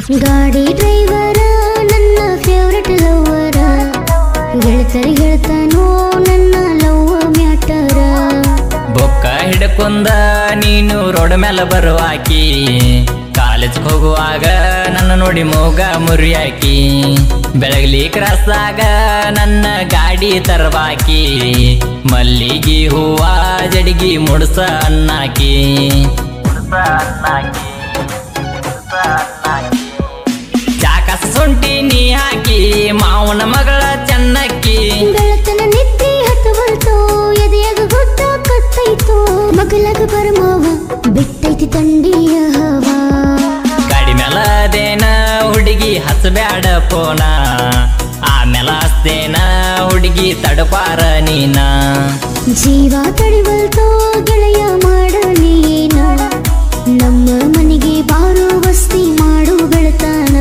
ಗಾಡಿ ಡ್ರೈವರ ನನ್ನ ಫೇವ್ರೆಟ್ ಲವ್ವರ ಗೆಳತರಿ ಗೆಳತನೋ ನನ್ನ ಲವ್ ಮ್ಯಾಟರ ಬೊಕ್ಕ ಹಿಡ್ಕೊಂಡ ನೀನು ರೋಡ್ ಮೇಲೆ ಬರುವಾಕಿ ಕಾಲೇಜ್ ಹೋಗುವಾಗ ನನ್ನ ನೋಡಿ ಮೂಗ ಮುರಿಯಾಕಿ ಬೆಳಗ್ಲಿ ಕ್ರಾಸ್ದಾಗ ನನ್ನ ಗಾಡಿ ತರವಾಕಿ ಮಲ್ಲಿಗೆ ಹೂವ ಜಡಿಗಿ ಮುಡ್ಸ ಅನ್ನಾಕಿ ಚಾಕಸ ಸುಂಟಿ ನೀ ಹಾಕಿ ಮಾವನ ಮಗಳ ಚೆನ್ನಕ್ಕಿ ಗೆಳತನ ನಿದ್ದೆ ಹತ್ತವಲ್ತೋ ಎದೆಯಾಗ ಗೊತ್ತ ಕತ್ತೈತೋ ಮಗಲಾಗ ಬರಮಾವ ಬಿಟ್ಟೈತಿ ತಂಡಿಯ ಹವಾ ಗಾಡಿ ಮೇಲದೇನ ಹುಡುಗಿ ಹಚ್ಚಬ್ಯಾಡ ಪೋನ ಆಮೇಲೆ ಹಸ್ತೇನ ಹುಡುಗಿ ತಡಪಾರ ನೀನ ಜೀವ ತಡಿವಲ್ತೋ ಗೆಳೆಯ ಮಾಡಲೇನ ನಮ್ಮ ಮನೆಗೆ ಬಾರೋ ವಸ್ತಿ ಮಾಡು ಗೆಳತನ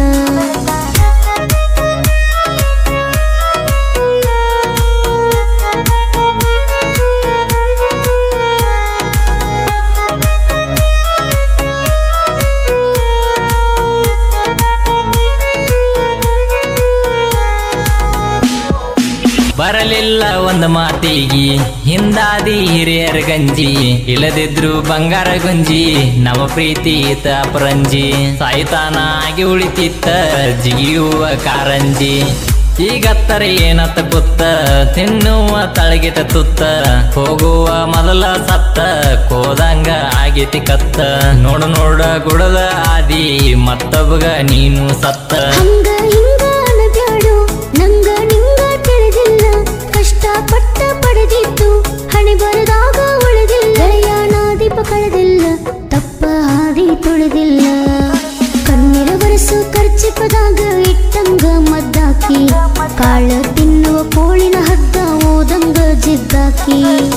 ಬರಲಿಲ್ಲ ಒಂದು ಮಾತಿಗಿ ಹಿಂದಾದಿ ಹಿರಿಯರ ಗಂಜಿ ಇಲ್ಲದಿದ್ರು ಬಂಗಾರ ಗುಂಜಿ ನಮ್ಮ ಪ್ರೀತಿ ಈತ ಅಪರಂಜಿ ಸಾಯ್ತಾನ ಆಗಿ ಉಳಿತಿತ್ತ ಜಿಗಿಯುವ ಕಾರಂಜಿ ಈಗತ್ತರ ಏನತ್ತ ಗೊತ್ತ ತಿನ್ನುವ ತಳಗಿಟ ತುತ್ತ ಹೋಗುವ ಮೊದಲ ಸತ್ತ ಕೋದಂಗ ಆಗೈತಿ ಕತ್ತ ನೋಡು ನೋಡ ಗುಡದ ಆದಿ ಮತ್ತೊಬ್ಬಗ ನೀನು ಸತ್ತ ಹಂಗ ಹಿಂಗ ಅನಬ್ಯಾಡು ನಂಗ ನಿಂಗ ತಿಳಿದಿಲ್ಲ ಕಷ್ಟಪಟ್ಟ ಪಡೆದಿದ್ದು ಹಣೆ ಬರದಾಗ ಉಳಿದಿಲ್ಲ ಗೆಳೆಯನ ದೀಪ ಕಳೆದಿಲ್ಲ ತಪ್ಪ ಹಾದಿ ತುಳಿದಿಲ್ಲ ಕಣ್ಣೀರ ಬರಸು ಖರ್ಚಿಪದಾಗ ಇಟ್ಟಂಗ ಮದ್ದಾಕಿ ಕಾಳ ತಿನ್ನುವ ಕೋಳಿನ ಹದ್ದ ಓದಂಗ ಜಿದ್ದಾಕಿ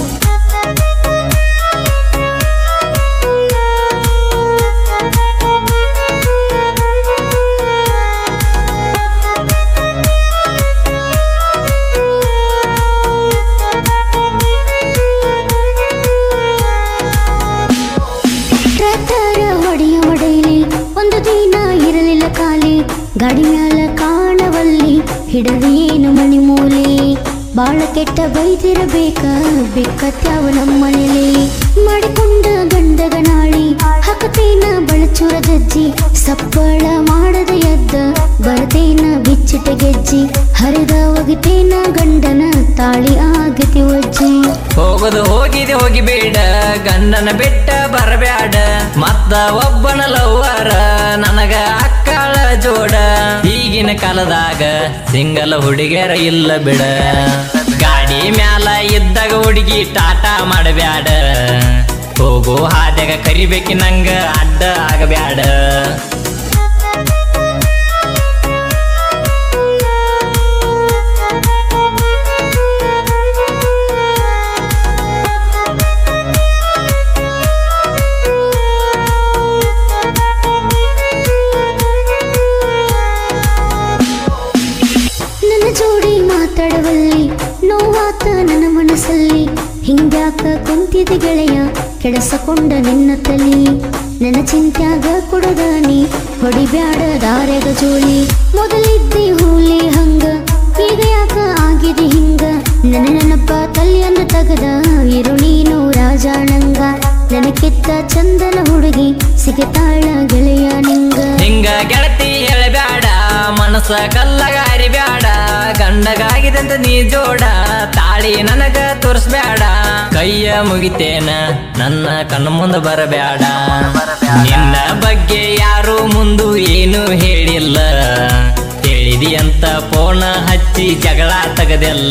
ಟ್ರ್ಯಾಕ್ಟರ್ ಹೊಡೆಯ ಹೊಡೆಯಲಿ ಒಂದು ದಿನ ಇರಲಿಲ್ಲ ಖಾಲಿ ಗಾಡಿ ಮ್ಯಾಲ ಕಾಣವಲ್ಲಿ ಹಿಡದಿ ಏನು ಮಣಿ ಮೂಲೆ ಬಾಳ ಕೆಟ್ಟ ಬೈದಿರಬೇಕ ಬೆಕ್ಕತ್ಯಾವ ನಮ್ಮನೇಲಿ ಮಾಡಿಕೊಂಡ ಗಂಡಗ ನಾಳಿ ಹಾಕತೇನ ಬಳಚೂರ ಜಜ್ಜಿ ಸಪ್ಪಳ ಮಾಡದ ಎದ್ದ ಬರತೇನ ಬಿಚ್ಚಿಟ ಗೆಜ್ಜಿ ಹರಿದ ಒಗಿತೇನ ಗಂಡನ ತಾಳಿ ಆಗತಿ ಒಜ್ಜಿ ಹೋಗುದು ಹೋಗಿದೆ ಹೋಗಿಬೇಡ ಗಂಡನ ಬೆಟ್ಟ ಬರಬ್ಯಾಡ ಮತ್ತ ಒಬ್ಬನ ಲವ್ವರ ನನಗ ಅಕ್ಕಳ ಜೋಡ ಈಗಿನ ಕಾಲದಾಗ ಸಿಂಗಲ ಹುಡುಗಿಯರ ಇಲ್ಲ ಬಿಡ ಗಾಡಿ ಮ್ಯಾಲ ಇದ್ದಾಗ ಹುಡುಗಿ ಟಾಟಾ ಮಾಡಬ್ಯಾಡ ಹೋಗು ಹಾದ್ಯಾಗ ಕರಿಬೇಕಿ ನಂಗ ಅಡ್ಡ ಆಗಬ್ಯಾಡ ನನ್ನ ಜೋಡಿ ಮಾತಾಡವಲ್ಲಿ ನೋವಾತ ನನ್ನ ಮನಸ್ಸಲ್ಲಿ ಹಿಂಗ್ಯಾಕ ಕುಂತಿದೆ ಗೆಳೆಯ ಕೆಡಸಕೊಂಡ ನಿನ್ನ ತಲಿ ನನ್ನ ಚಿಂತ್ಯಾಗ ಕೊಡದ ನೀ ಹೊಡಿಬ್ಯಾಡ ದಾರ್ಯಾಗ ಜೋಳಿ ಮೊದಲಿದ್ದಿ ಹೂಲಿ ಹಂಗ ಈಗ ಯಾಕ ಆಗಿದೆ ಹಿಂಗ ನನ್ನ ನೆನಪ ತಲ್ಲಿಯನ್ನ ತಗದ ಇರು ನೀನು ರಾಜಾಣಂಗ ನನಕ್ಕಿತ್ತ ಚಂದನ ಹುಡುಗಿ ಸಿಗತಾಳ ಗೆಳೆಯ ನಿಂಗ ಹಿಂಗ ಗೆಳತಿ ಹೇಳಬ್ಯಾಡ ಮನಸ್ಸ ಕಲ್ಲಗಾರಿ ಬ್ಯಾಡ ಗಂಡಗಾಗಿದಂತ ನೀ ಜೋಡ ತಾಳಿ ನನಗ ತೋರಿಸ್ಬ್ಯಾಡ ಕೈಯ ಮುಗಿತೇನ ನನ್ನ ಕಣ್ಣು ಮುಂದೆ ಬರಬ್ಯಾಡ ನಿನ್ನ ಬಗ್ಗೆ ಯಾರು ಮುಂದು ಏನು ಹೇಳಿಲ್ಲ ಹೇಳಿದಿ ಅಂತ ಫೋನ್ ಹಚ್ಚಿ ಜಗಳ ತೆಗದೆಲ್ಲ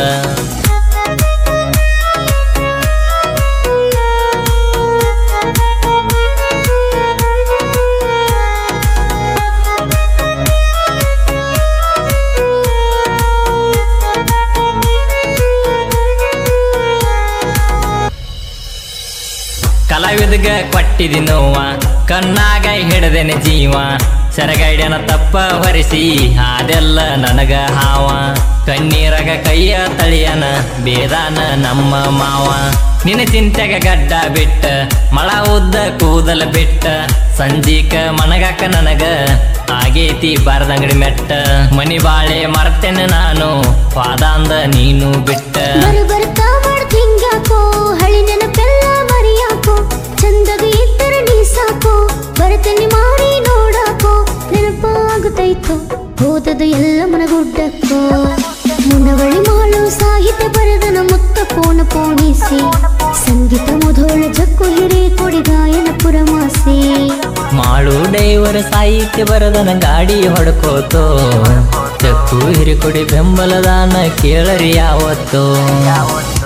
ಕಲಾವಿದಗ ಕೊಟ್ಟಿದಿ ನೋವ ಕಣ್ಣಾಗ ಹಿಡದೆನೆ ಜೀವ ಸರಗೈಡ್ಯನ ತಪ್ಪ ಹೊರಿಸಿ ಅದೆಲ್ಲ ನನಗ ಹಾವ ಕಣ್ಣೀರಾಗ ಕೈಯ ತಳಿಯನ ಬೇದಾನ ನಮ್ಮ ಮಾವ ನಿನ್ನ ಚಿಂತೆಗ ಗಡ್ಡ ಬಿಟ್ಟ ಮಳ ಉದ್ದ ಕೂದಲ ಬಿಟ್ಟ ಸಂಜೀಕ ಮನಗಾಕ ನನಗ ಆಗೇತಿ ಬಾರದಂಗಡಿ ಮೆಟ್ಟ ಮನಿ ಬಾಳೆ ಮರ್ತೇನೆ ನಾನು ಪಾದಾಂದ ನೀನು ಬಿಟ್ಟ ಬರು ಬರ್ತಾ ಮಾಡ್ದಿಂಗ್ಯಾಕೋ ಹಳಿ ನೆನಪೆಲ್ಲ ಮರಿಯಾಕೋ ಚಂದಗ ಇದ್ದರೆ ನೀ ಸಾಕೋ ಬರ್ತೇನೆ ಮಾರಿ ನೋಡಾಕೋ ನೆನಪಾಗುತ್ತೈತೋ ಹೋದದು ಎಲ್ಲ ಮನಗುಡ್ಡಕ್ಕೋ ಮುನವಳಿ ಮಾಡು ಸಾಹಿತ್ಯ ಬರೆದನ ಮುತ್ತ ಪೋಣ ಪೋಣಿಸಿ ಸಂಗೀತ ಮುಧೋಳ ಜಕ್ಕು ಹಿರಿ ಕೊಡಿ ಗಾಯನ ಪುರಮಾಸಿ ಮಾಡು ಡೈವರ್ ಸಾಹಿತ್ಯ ಬರದನ ಗಾಡಿ ಹೊಡ್ಕೋತೋ ಚಕ್ಕು ಹಿರಿಕೊಡಿ ಬೆಂಬಲದಾನ ಕೇಳರಿ ಯಾವತ್ತೋ